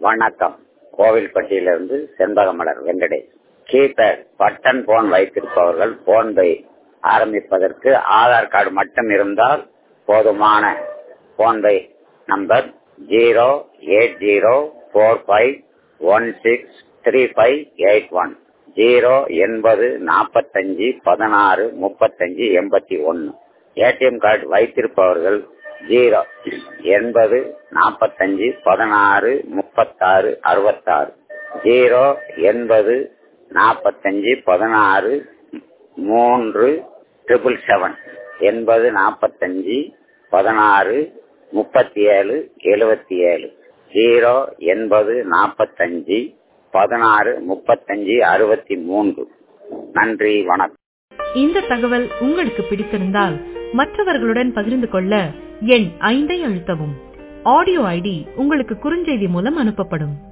வணக்கம் கோவில்பட்டியிலிருந்து Shenbagamalar Venkatesh keypad button phone வைத்திருப்பவர்கள் போன் பை ஆரம்பிப்பதற்கு ஆதார் கார்டு மட்டும் இருந்தால் போதுமான PhonePe number zero eight zero four five one six three five eight one zero எண்பது நாற்பத்தஞ்சு பதினாறு முப்பத்தஞ்சு எண்பத்தி ஒன்று ஏடிஎம் கார்டு வைத்திருப்பவர்கள் ஜீரோ எண்பது நாற்பத்தஞ்சு பதினாறு முப்பத்தாறு அறுபத்தாறு ஜீரோ எண்பது நாற்பத்தஞ்சு பதினாறு மூன்று ட்ரிபிள் செவன் எண்பது நாற்பத்தஞ்சு பதினாறு முப்பத்தி ஏழு எழுபத்தி ஏழு ஜீரோ எண்பது நாற்பத்தஞ்சு பதினாறு முப்பத்தஞ்சு அறுபத்தி மூன்று நன்றி வணக்கம் இந்த தகவல் உங்களுக்கு பிடித்திருந்தால் மற்றவர்களுடன் பகிர்ந்து கொள்ள எண் ஐந்தை அழுத்தவும் ஆடியோ ஐடி உங்களுக்கு குறுஞ்செய்தி மூலம் அனுப்பப்படும்